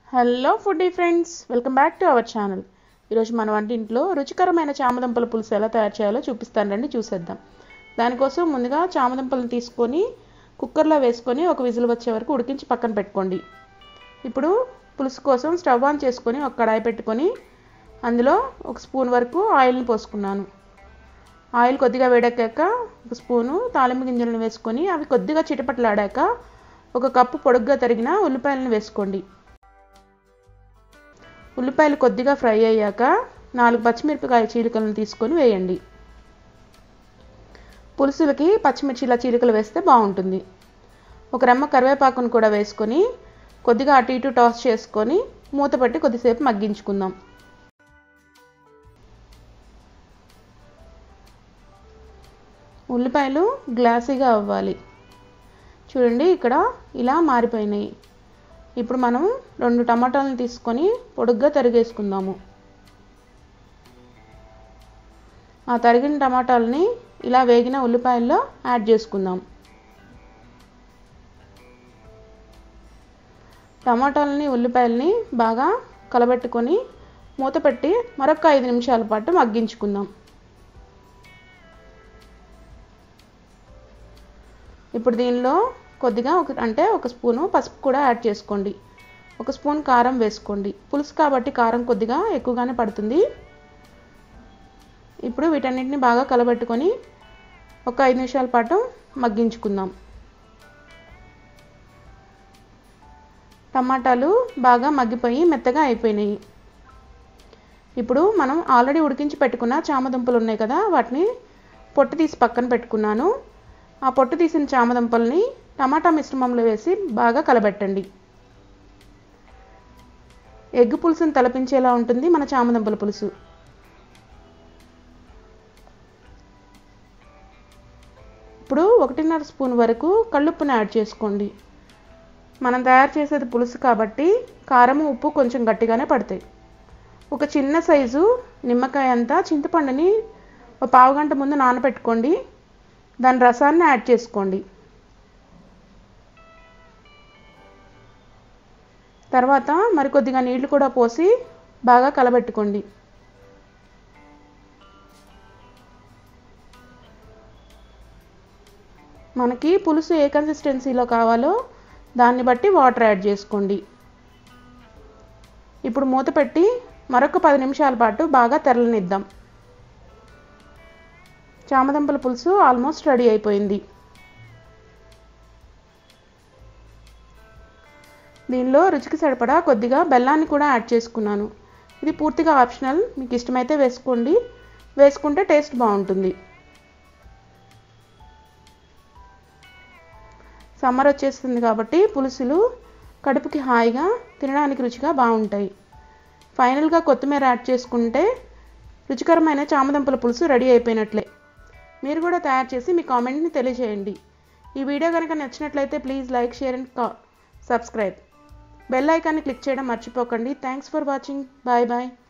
hello foodie friends welcome back to our channel ఈరోజు మన వంటింట్లో రుచికరమైన చామదుంపల పులుసు ఎలా తయారు చేయాలో చూపిస్తాను రండి చూసేద్దాం దానికోసం ముందుగా చామదుంపలను తీసుకొని కుక్కర్లో వేసుకొని ఒక విజిల్ వచ్చే వరకు ఉడికించి పక్కన పెట్టుకోండి ఇప్పుడు పులుసు కోసం స్టవ్ ఆన్ చేసుకొని ఒక కడాయి పెట్టుకొని అందులో ఒక స్పూన్ వరకు ఆయిల్ని పోసుకున్నాను ఆయిల్ కొద్దిగా వేడెక్కాక ఒక స్పూను తాలింపు గింజలను వేసుకొని అవి కొద్దిగా చిటపట్లాడాక ఒక కప్పు పొడుగ్గా తరిగిన ఉల్లిపాయలను వేసుకోండి ఉల్లిపాయలు కొద్దిగా ఫ్రై అయ్యాక నాలుగు పచ్చిమిరపకాయ చీలికలను తీసుకొని వేయండి పులుసులకి పచ్చిమిర్చి ఇలా చీలికలు వేస్తే బాగుంటుంది ఒక రెమ్మ కరివేపాకును కూడా వేసుకొని కొద్దిగా అటు ఇటు టాస్ చేసుకొని మూత పెట్టి కొద్దిసేపు మగ్గించుకుందాం ఉల్లిపాయలు గ్లాసీగా అవ్వాలి చూడండి ఇక్కడ ఇలా మారిపోయినాయి ఇప్పుడు మనం రెండు టమాటాలను తీసుకొని పొడుగ్గా తరిగేసుకుందాము ఆ తరిగిన టమాటాలని ఇలా వేగిన ఉల్లిపాయల్లో యాడ్ చేసుకుందాం టమాటాలని ఉల్లిపాయలని బాగా కలబెట్టుకొని మూత పెట్టి మరొక ఐదు నిమిషాల పాటు మగ్గించుకుందాం ఇప్పుడు దీనిలో కొద్దిగా ఒక అంటే ఒక స్పూను పసుపు కూడా యాడ్ చేసుకోండి ఒక స్పూన్ కారం వేసుకోండి పులుసు కాబట్టి కారం కొద్దిగా ఎక్కువగానే పడుతుంది ఇప్పుడు వీటన్నిటిని బాగా కలబెట్టుకొని ఒక ఐదు నిమిషాల పాటు మగ్గించుకుందాం టమాటాలు బాగా మగ్గిపోయి మెత్తగా అయిపోయినాయి ఇప్పుడు మనం ఆల్రెడీ ఉడికించి పెట్టుకున్న చామదుంపలు ఉన్నాయి కదా వాటిని పొట్టు తీసి పక్కన పెట్టుకున్నాను ఆ పొట్టు తీసిన చామదుంపల్ని టమాటా మిశ్రమంలో వేసి బాగా కలబెట్టండి ఎగ్ పులుసుని తలపించేలా ఉంటుంది మన చామదుంపల పులుసు ఇప్పుడు ఒకటిన్నర స్పూన్ వరకు కళ్ళుప్పుని యాడ్ చేసుకోండి మనం తయారు చేసేది పులుసు కాబట్టి కారం ఉప్పు కొంచెం గట్టిగానే పడతాయి ఒక చిన్న సైజు నిమ్మకాయ అంతా చింతపండుని ఒక పావు గంట ముందు నానబెట్టుకోండి దాని రసాన్ని యాడ్ చేసుకోండి తర్వాత మరికొద్దిగా నీళ్లు కూడా పోసి బాగా కలబెట్టుకోండి మనకి పులుసు ఏ కన్సిస్టెన్సీలో కావాలో దాన్ని బట్టి వాటర్ యాడ్ చేసుకోండి ఇప్పుడు మూత పెట్టి మరొక పది నిమిషాల పాటు బాగా తెరలనిద్దాం చామదుంపల పులుసు ఆల్మోస్ట్ రెడీ అయిపోయింది దీనిలో రుచికి సరిపడా కొద్దిగా బెల్లాన్ని కూడా యాడ్ చేసుకున్నాను ఇది పూర్తిగా ఆప్షనల్ మీకు ఇష్టమైతే వేసుకోండి వేసుకుంటే టేస్ట్ బాగుంటుంది సమ్మర్ వచ్చేస్తుంది కాబట్టి పులుసులు కడుపుకి హాయిగా తినడానికి రుచిగా బాగుంటాయి ఫైనల్గా కొత్తిమీర యాడ్ చేసుకుంటే రుచికరమైన చామదుంపల పులుసు రెడీ అయిపోయినట్లే మీరు కూడా తయారు చేసి మీ కామెంట్ని తెలియజేయండి ఈ వీడియో కనుక నచ్చినట్లయితే please like share and subscribe bell ఐకాన్ని క్లిక్ చేయడం మర్చిపోకండి thanks for watching bye bye